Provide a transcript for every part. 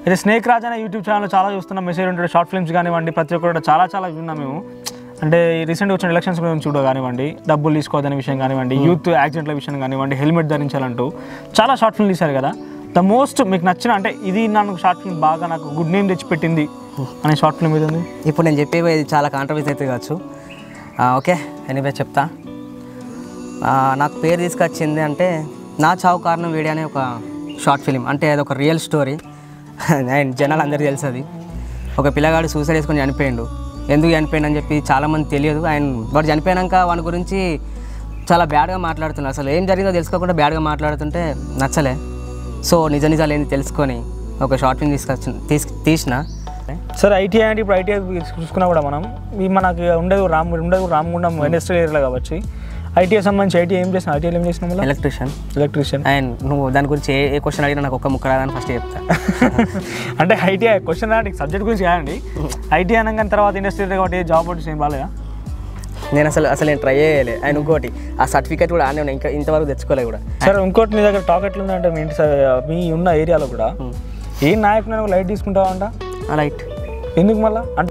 అయితే స్నేక్ రాజ్ అనే YouTube channel చాలా చూస్తున్నాం మెసేజ్ ఉంటే షార్ట్ ఫిల్మ్స్ కానివ్వండి ప్రతి ఒక్కరు కూడా చాలా చాలా విన్నాం మేము అంటే రీసెంట్గా వచ్చిన ఎలక్షన్స్ గురించి చూడ కానివ్వండి డబ్బులు తీసుకోవద్దనే విషయం కానివ్వండి యూత్ యాక్సిడెంట్ల విషయం కానివ్వండి హెల్మెట్ ధరించాలంటూ చాలా షార్ట్ ఫిల్మ్ తీశారు కదా ద మోస్ట్ మీకు నచ్చిన అంటే ఇది నాకు షార్ట్ ఫిల్మ్ బాగా నాకు గుడ్ నేమ్ తెచ్చిపెట్టింది అనే షార్ట్ ఫిల్మ్ ఇది ఉంది ఇప్పుడు నేను చెప్పేవి ఇది చాలా కాంట్రవర్సీ అయితే కావచ్చు ఆ, ఓకే ఎనీవే చెప్తా ఆ, నాకు పేరు తీసుకొచ్చింది అంటే నా చావు కారణం వీడియో అనే ఒక షార్ట్ ఫిలిం అంటే అది ఒక రియల్ స్టోరీ అండ్ జనాలు అందరికీ తెలుసు అది ఒక పిల్లగాడు సూసైడ్ చేసుకొని చనిపోయిండు ఎందుకు చనిపోయిండు అని చెప్పి చాలామంది తెలియదు అండ్ వాడు చనిపోయాక వాడి గురించి చాలా బ్యాడ్గా మాట్లాడుతున్నారు అసలు ఏం జరిగిందో తెలుసుకోకుండా బ్యాడ్గా మాట్లాడుతుంటే నచ్చలే సో నిజ నిజాలు ఏంది తెలుసుకొని ఒక షార్ట్ ఫిల్మ్ తీసుకొచ్చి తీసి తీసిన సరే ఐటీఐ అంటే ఇప్పుడు ఐటీఐ చూసుకున్నా కూడా మనం ఈ మనకి ఉండేది రామ్ ఉండేది రామగుండం ఇండస్ట్రియల్ ఏరియాలో కాబట్టి ఐటీఐ సంబంధించి ఐటీఐ ఏం చేసిన ఐటీఐ ఏం చేసిన మళ్ళీ ఎలక్ట్రీషియన్ ఎలక్ట్రీషియన్ అండ్ నువ్వు దాని గురించి ఏ ఏ క్వశ్చన్ అడిగినా నాకు ఒక్క ముక్క రాదని ఫస్ట్ చెప్తా అంటే ఐటీఐ క్వశ్చన్ అంటే సబ్జెక్ట్ గురించి కాదండి ఐటీఐ అనగానే తర్వాత ఇండస్ట్రీ కాబట్టి జాబ్ వచ్చి ఏం బాగాలేదా నేను అసలు అసలు నేను ట్రై చేయలే అండ్ ఇంకోటి ఆ సర్టిఫికేట్ కూడా ఆనే ఉన్నాయి ఇంకా ఇంతవరకు తెచ్చుకోలే కూడా సరే ఇంకోటి నీ దగ్గర టాక్ ఎట్లుందంటే మీ ఇంటి స- మీ ఉన్న ఏరియాలో కూడా ఏ నాయకుడు లైట్ తీసుకుంటావా అంట రైట్ ఎందుకు మళ్ళా అంటే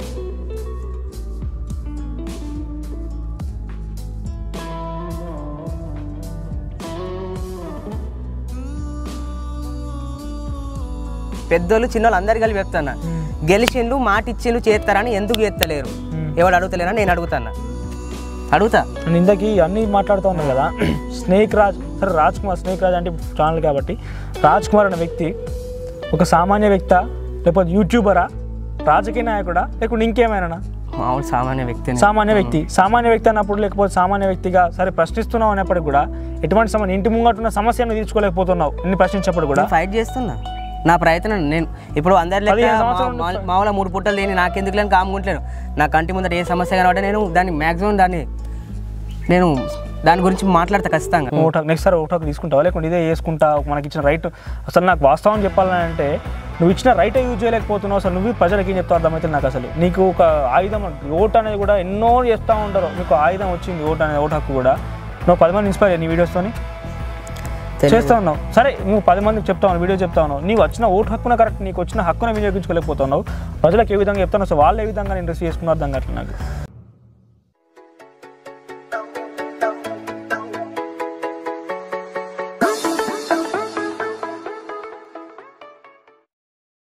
పెద్దోళ్ళు చిన్నోళ్ళు అందరు కలిపి చెప్తాను గెలిచిండు మాట ఇచ్చిండు చేస్తారని ఎందుకు చేస్తలేరు ఎవడు అడుగుతలేరని నేను అడుగుతాను అడుగుతా నేను ఇందాకి అన్నీ మాట్లాడుతూ ఉన్నాను కదా స్నేక్ రాజ్ సరే రాజ్ కుమార్ స్నేక్ రాజ్ అంటే ఛానల్ కాబట్టి రాజ్ కుమార్ అనే వ్యక్తి ఒక సామాన్య వ్యక్తా లేకపోతే యూట్యూబరా రాజకీయ నాయకుడా లేకుంటే ఇంకేమైనా మామూలు సామాన్య వ్యక్తిని సామాన్య వ్యక్తి సామాన్య వ్యక్తి అన్నప్పుడు లేకపోతే సామాన్య వ్యక్తిగా సరే ప్రశ్నిస్తున్నావు అన్నప్పటికి కూడా ఎటువంటి సమస్య ఇంటి ముంగటున్న సమస్యను తీర్చుకోలేకపోతున్నావు ఇన్ని ప్రశ్నించినప్పుడు కూడా ఫైట్ చేస్తున్నా నా ప్రయత్నం నేను ఇప్పుడు అందరి లెక్క పదిహేను మా- సంవత్సరాలు మా- మామూలుగా మూడు పుట్టలు లేని నాకెందుకు లేని కాముకుంటలేను నా కంటి ముందర ఏ సమస్య కనబడ్డా నేను దాన్ని మ్యాక్సిమం దాన్ని నేను దాని గురించి మాట్లాడతా ఖచ్చితంగా ఓటాక్ నెక్స్ట్ సార్ ఓటాక్ తీసుకుంటావా లేకుంటే ఇదే వేసుకుంటా మనకి ఇచ్చిన రైట్ అసలు నాకు వాస్తవం చెప్పాలని అంటే నువ్వు ఇచ్చిన రైట్ యూజ్ చేయలేకపోతున్నావు అసలు నువ్వు ప్రజలకి ఏం చెప్తావు అర్థమైతే నాకు అసలు నీకు ఒక ఆయుధం ఓట్ అనేది కూడా ఎన్నో చేస్తూ ఉంటారు నీకు ఆయుధం వచ్చింది ఓట్ అనేది ఓట్ హక్కు కూడా నువ్వు పది మంది ఇన్స్పైర్ నీ వీడియోస్తోని తెలియదు. చేస్తా ఉన్నావు సరే నువ్వు పది మందికి చెప్తా ఉన్నావు వీడియో చెప్తా ఉన్నావు నీకు వచ్చిన ఓటు హక్కున కరెక్ట్ నీకు వచ్చిన హక్కున వినియోగించుకోలేకపోతున్నావు ప్రజలకు ఏ విధంగా చెప్తాను అసలు వాళ్ళు ఏ విధంగా నేను రిసీవ్ చేసుకున్న అర్థం కావట్లేదు నాకు